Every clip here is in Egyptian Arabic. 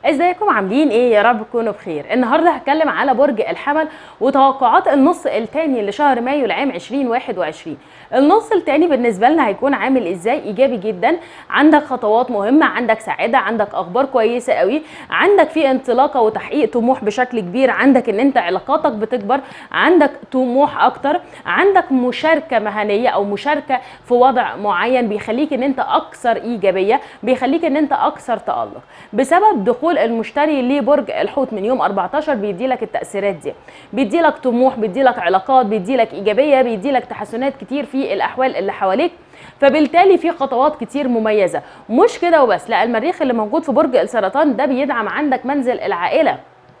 ازيكم عاملين ايه يا رب تكونوا بخير النهارده هتكلم على برج الحمل وتوقعات النص الثاني لشهر مايو لعام 2021 النص الثاني بالنسبه لنا هيكون عامل ازاي ايجابي جدا عندك خطوات مهمه عندك سعاده عندك اخبار كويسه قوي عندك في انطلاقه وتحقيق طموح بشكل كبير عندك ان انت علاقاتك بتكبر عندك طموح اكتر عندك مشاركه مهنيه او مشاركه في وضع معين بيخليك ان انت اكثر ايجابيه بيخليك ان انت اكثر تالق بسبب دخول المشتري لبرج الحوت من يوم 14 بيدي لك التاثيرات دي بيدي لك طموح بيدي لك علاقات بيدي لك ايجابيه بيدي لك تحسنات كتير في الاحوال اللي حواليك فبالتالي في خطوات كتير مميزه مش كده وبس لا المريخ اللي موجود في برج السرطان ده بيدعم عندك منزل العائله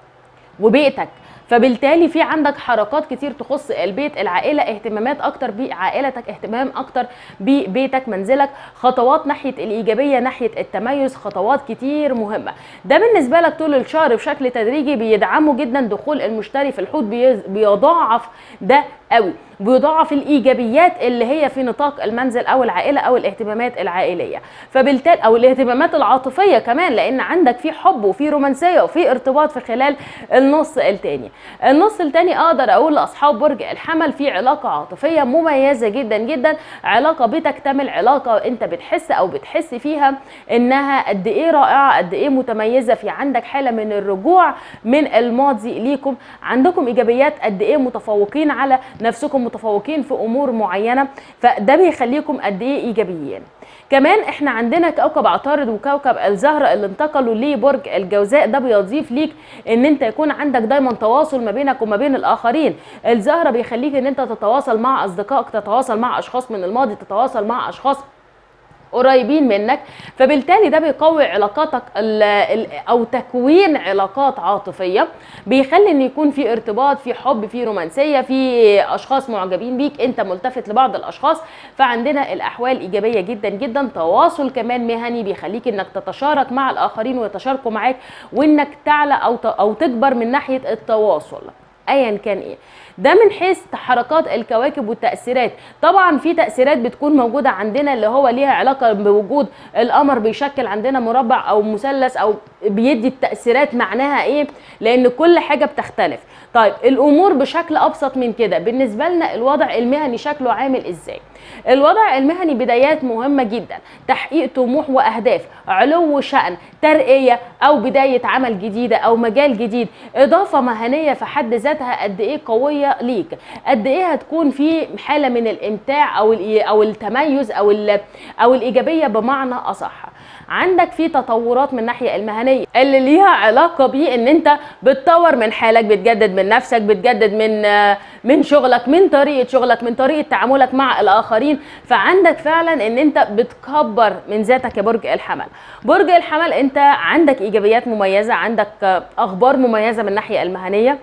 وبيئتك فبالتالي في عندك حركات كتير تخص البيت العائله اهتمامات اكتر بعائلتك اهتمام اكتر ببيتك منزلك خطوات ناحيه الايجابيه ناحيه التميز خطوات كتير مهمه ده بالنسبه لك طول الشهر بشكل تدريجي بيدعمه جدا دخول المشتري في الحوت بيضاعف ده قوي بيضاعف الايجابيات اللي هي في نطاق المنزل او العائله او الاهتمامات العائليه فبالتالي او الاهتمامات العاطفيه كمان لان عندك في حب وفي رومانسيه وفي ارتباط في خلال النص الثاني النص الثاني اقدر اقول لاصحاب برج الحمل في علاقه عاطفيه مميزه جدا جدا علاقه بتكتمل علاقه انت بتحس او بتحس فيها انها قد ايه رائعه قد ايه متميزه في عندك حاله من الرجوع من الماضي ليكم عندكم ايجابيات قد ايه متفوقين على نفسكم متفوقين في امور معينه فده بيخليكم قد ايه ايجابيين كمان احنا عندنا كوكب عطارد وكوكب الزهره اللي انتقلوا لبرج الجوزاء ده بيضيف ليك ان انت يكون عندك دايما تواصل ما بينك وما بين الاخرين الزهره بيخليك ان انت تتواصل مع اصدقائك تتواصل مع اشخاص من الماضي تتواصل مع اشخاص قريبين منك فبالتالي ده بيقوي علاقاتك ال ال او تكوين علاقات عاطفيه بيخلي ان يكون في ارتباط في حب في رومانسيه في اشخاص معجبين بيك انت ملتفت لبعض الاشخاص فعندنا الاحوال ايجابيه جدا جدا تواصل كمان مهني بيخليك انك تتشارك مع الاخرين ويتشاركوا معاك وانك تعلى او او تكبر من ناحيه التواصل ايا كان ايه ده من حيث حركات الكواكب والتاثيرات طبعا في تاثيرات بتكون موجوده عندنا اللي هو ليها علاقه بوجود القمر بيشكل عندنا مربع او مثلث او بيدي التاثيرات معناها ايه لان كل حاجه بتختلف طيب الامور بشكل ابسط من كده بالنسبه لنا الوضع المهني شكله عامل ازاي الوضع المهني بدايات مهمه جدا تحقيق طموح واهداف علو شان ترقيه او بدايه عمل جديده او مجال جديد اضافه مهنيه في حد ذاتها قد ايه قويه ليك قد ايه هتكون في حاله من الامتاع او او التميز او او الايجابيه بمعنى اصح عندك في تطورات من الناحيه المهنيه اللي ليها علاقه بيه ان انت بتطور من حالك بتجدد من نفسك بتجدد من من شغلك من طريقه شغلك من طريقه تعاملك مع الاخرين فعندك فعلا ان انت بتكبر من ذاتك يا برج الحمل برج الحمل انت عندك ايجابيات مميزه عندك اخبار مميزه من الناحيه المهنيه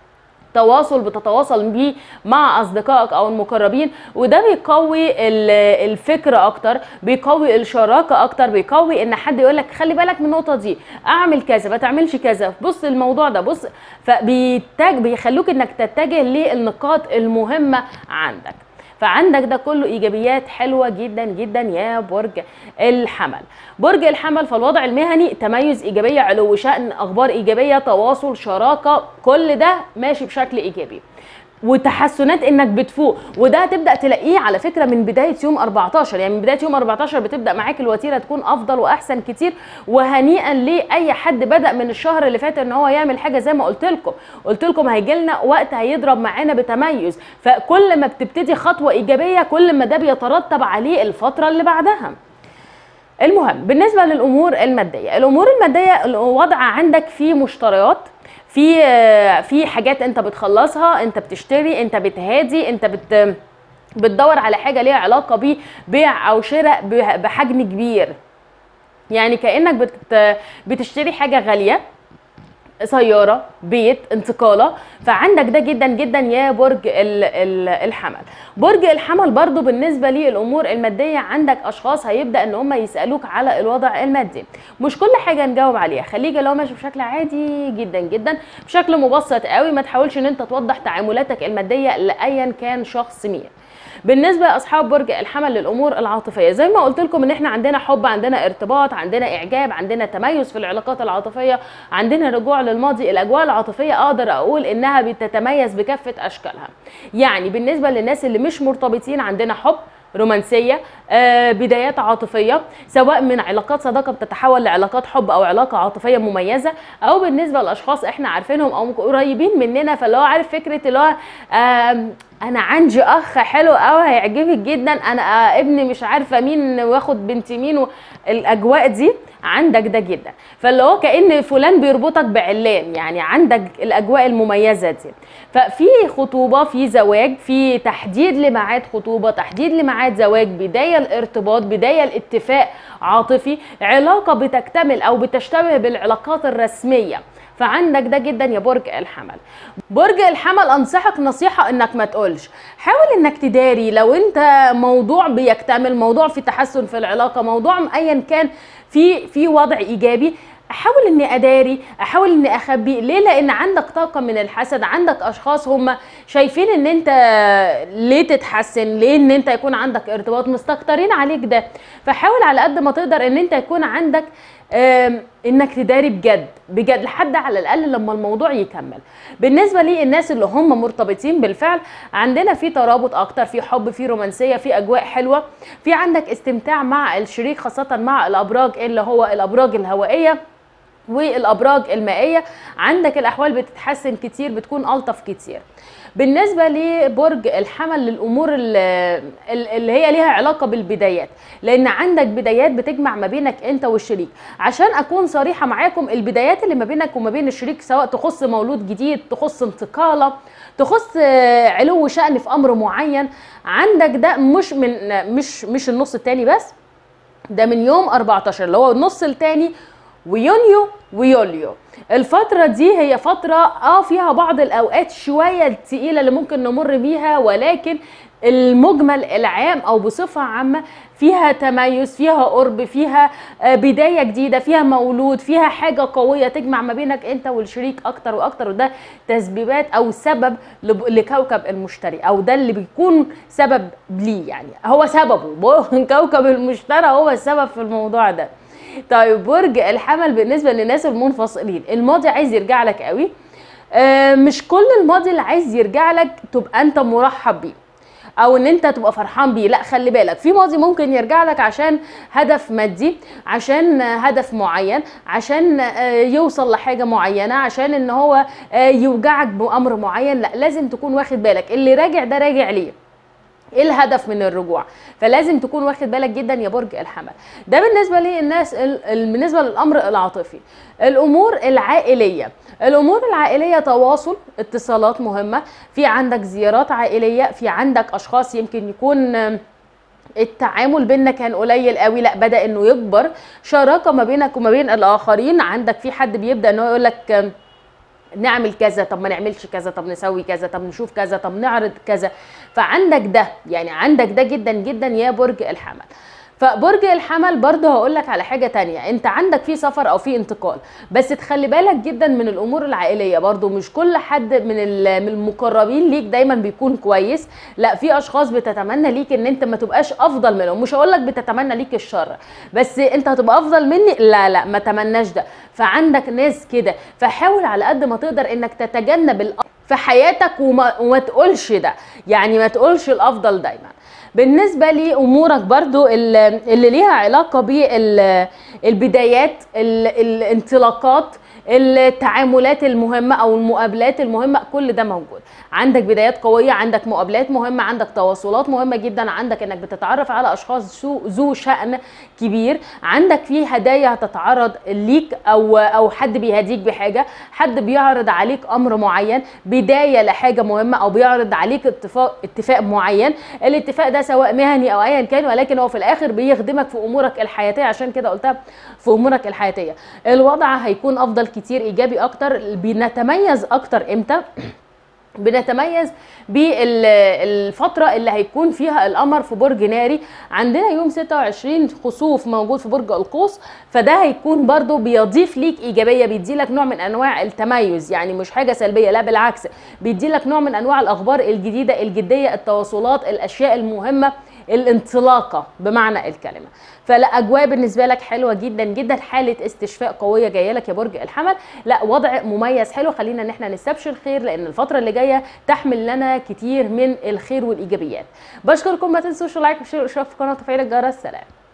تواصل بتتواصل بيه مع اصدقائك او المقربين وده بيقوي الفكر اكتر بيقوي الشراكه اكتر بيقوي ان حد يقول لك خلي بالك من النقطه دي اعمل كذا ما تعملش كذا بص الموضوع ده بص فبيتاج بيخلوك انك تتجه للنقاط المهمه عندك فعندك ده كله ايجابيات حلوه جدا جدا يا برج الحمل برج الحمل فالوضع المهني تميز ايجابيه علو شان اخبار ايجابيه تواصل شراكه كل ده ماشي بشكل ايجابي وتحسنات انك بتفوق وده هتبدا تلاقيه على فكره من بدايه يوم 14 يعني من بدايه يوم 14 بتبدا معاك الوتيره تكون افضل واحسن كتير وهنيئا لاي حد بدا من الشهر اللي فات ان هو يعمل حاجه زي ما قلت لكم قلت لكم هيجي لنا وقت هيضرب معانا بتميز فكل ما بتبتدي خطوه ايجابيه كل ما ده بيترتب عليه الفتره اللي بعدها المهم بالنسبه للامور الماديه الامور الماديه الوضع عندك فيه مشتريات في في حاجات انت بتخلصها انت بتشتري انت بتهادي انت بت بتدور على حاجه ليها علاقه ببيع او شراء بحجم كبير يعني كانك بت بتشتري حاجه غاليه سياره بيت انتقاله فعندك ده جدا جدا يا برج الحمل برج الحمل برضو بالنسبه للامور الماديه عندك اشخاص هيبدا ان هم يسالوك على الوضع المادي مش كل حاجه نجاوب عليها خليك لو ماشي بشكل عادي جدا جدا بشكل مبسط قوي ما تحاولش ان انت توضح تعاملاتك الماديه لايا كان شخص مين بالنسبه لاصحاب برج الحمل للامور العاطفيه زي ما قلت لكم ان احنا عندنا حب عندنا ارتباط عندنا اعجاب عندنا تميز في العلاقات العاطفيه عندنا رجوع للماضي الاجواء العاطفيه اقدر اقول انها بتتميز بكافه اشكالها يعني بالنسبه للناس اللي مش مرتبطين عندنا حب رومانسيه آه، بدايات عاطفيه سواء من علاقات صداقه بتتحول لعلاقات حب او علاقه عاطفيه مميزه او بالنسبه لاشخاص احنا عارفينهم او قريبين مننا فاللي هو عارف فكره اللي هو آم، انا عندي اخ حلو قوي هيعجبك جدا انا آه، ابني مش عارفه مين واخد بنت مين و- الاجواء دي عندك ده جدا فاللي هو كان فلان بيربطك بعلان يعني عندك الاجواء المميزه دي ففي خطوبه في زواج في تحديد لميعاد خطوبه تحديد لميعاد زواج بدايه الارتباط بدايه الاتفاق عاطفي علاقه بتكتمل او بتشتبه بالعلاقات الرسميه فعندك ده جدا يا برج الحمل برج الحمل انصحك نصيحه انك ما تقولش حاول انك تداري لو انت موضوع بيكتمل موضوع في تحسن في العلاقه موضوع ايا كان في في وضع ايجابي احاول اني اداري احاول اني اخبي ليه لان عندك طاقه من الحسد عندك اشخاص هم شايفين ان انت ليه تتحسن ليه ان انت يكون عندك ارتباط مستكترين عليك ده فحاول على قد ما تقدر ان انت يكون عندك آم، انك تداري بجد بجد لحد على الاقل لما الموضوع يكمل بالنسبه لي الناس اللي هم مرتبطين بالفعل عندنا في ترابط اكتر في حب في رومانسيه في اجواء حلوه في عندك استمتاع مع الشريك خاصه مع الابراج اللي هو الابراج الهوائيه والابراج المائيه عندك الاحوال بتتحسن كتير بتكون الطف كتير بالنسبه لبرج الحمل للامور ال- ال- اللي هي ليها علاقه بالبدايات لان عندك بدايات بتجمع ما بينك انت والشريك عشان اكون صريحه معاكم البدايات اللي ما بينك وما بين الشريك سواء تخص مولود جديد تخص انتقاله تخص آه، علو شأن في امر معين عندك ده مش من مش مش النص التاني بس ده من يوم 14 اللي هو النص التاني ويونيو ويوليو الفترة دي هي فترة اه فيها بعض الاوقات شوية تقيلة اللي ممكن نمر بيها ولكن المجمل العام او بصفة عامة فيها تميز فيها قرب فيها آه، بداية جديدة فيها مولود فيها حاجة قوية تجمع ما بينك انت والشريك اكتر واكتر وده تسبيبات او سبب لب- لكوكب المشتري او ده اللي بيكون سبب ليه يعني هو سببه كوكب المشتري هو السبب في الموضوع ده طيب برج الحمل بالنسبه للناس المنفصلين الماضي عايز يرجع لك قوي آه، مش كل الماضي اللي عايز يرجع لك تبقى انت مرحب بيه او ان انت تبقى فرحان بيه لا خلي بالك في ماضي ممكن يرجع لك عشان هدف مادي عشان هدف معين عشان آه، يوصل لحاجه معينه عشان ان هو آه، يوجعك بامر معين لا لازم تكون واخد بالك اللي راجع ده راجع ليه ايه الهدف من الرجوع فلازم تكون واخد بالك جدا يا برج الحمل ده بالنسبه للناس ال- ال- بالنسبه للامر العاطفي الامور العائليه الامور العائليه تواصل اتصالات مهمه في عندك زيارات عائليه في عندك اشخاص يمكن يكون آم، التعامل بيننا كان قليل قوي لا بدا انه يكبر شراكه ما بينك وما بين الاخرين عندك في حد بيبدا انه يقول لك آم، نعمل كذا طب ما نعملش كذا طب نسوي كذا طب نشوف كذا طب نعرض كذا فعندك ده يعني عندك ده جدا جدا يا برج الحمل فبرج الحمل برضه هقول لك على حاجه تانية انت عندك في سفر او في انتقال بس تخلي بالك جدا من الامور العائليه برضه مش كل حد من ال- من المقربين ليك دايما بيكون كويس لا في اشخاص بتتمنى ليك ان انت ما تبقاش افضل منهم مش هقول لك بتتمنى ليك الشر بس انت هتبقى افضل مني لا لا ما تمناش ده فعندك ناس كده فحاول على قد ما تقدر انك تتجنب الأ- في حياتك وما, وما تقولش ده يعني ما تقولش الافضل دايما بالنسبه لامورك برضو ال- اللي ليها علاقه بالبدايات الانطلاقات التعاملات المهمه او المقابلات المهمه كل ده موجود عندك بدايات قويه عندك مقابلات مهمه عندك تواصلات مهمه جدا عندك انك بتتعرف على اشخاص ذو- ذو شأن كبير عندك في هدايا هتتعرض ليك او او حد بيهديك بحاجه حد بيعرض عليك امر معين بدايه لحاجه مهمه او بيعرض عليك اتفاق اتفاق معين الاتفاق ده سواء مهني او ايا كان ولكن هو في الاخر بيخدمك في امورك الحياتيه عشان كده قلتها في امورك الحياتيه الوضع هيكون افضل كتير ايجابي اكتر بنتميز اكتر امتى بنتميز بالفترة اللي هيكون فيها القمر في برج ناري عندنا يوم 26 خسوف موجود في برج القوس فده هيكون برضو بيضيف ليك إيجابية بيديلك نوع من أنواع التميز يعني مش حاجة سلبية لا بالعكس بيديلك نوع من أنواع الأخبار الجديدة الجدية التواصلات الأشياء المهمة الانطلاقه بمعنى الكلمه فلا اجواء بالنسبه لك حلوه جدا جدا حاله استشفاء قويه جايه لك يا برج الحمل لا وضع مميز حلو خلينا ان احنا نستبشر خير لان الفتره اللي جايه تحمل لنا كتير من الخير والايجابيات بشكركم ما تنسوش اللايك والشير والاشتراك في القناه وتفعيل الجرس سلام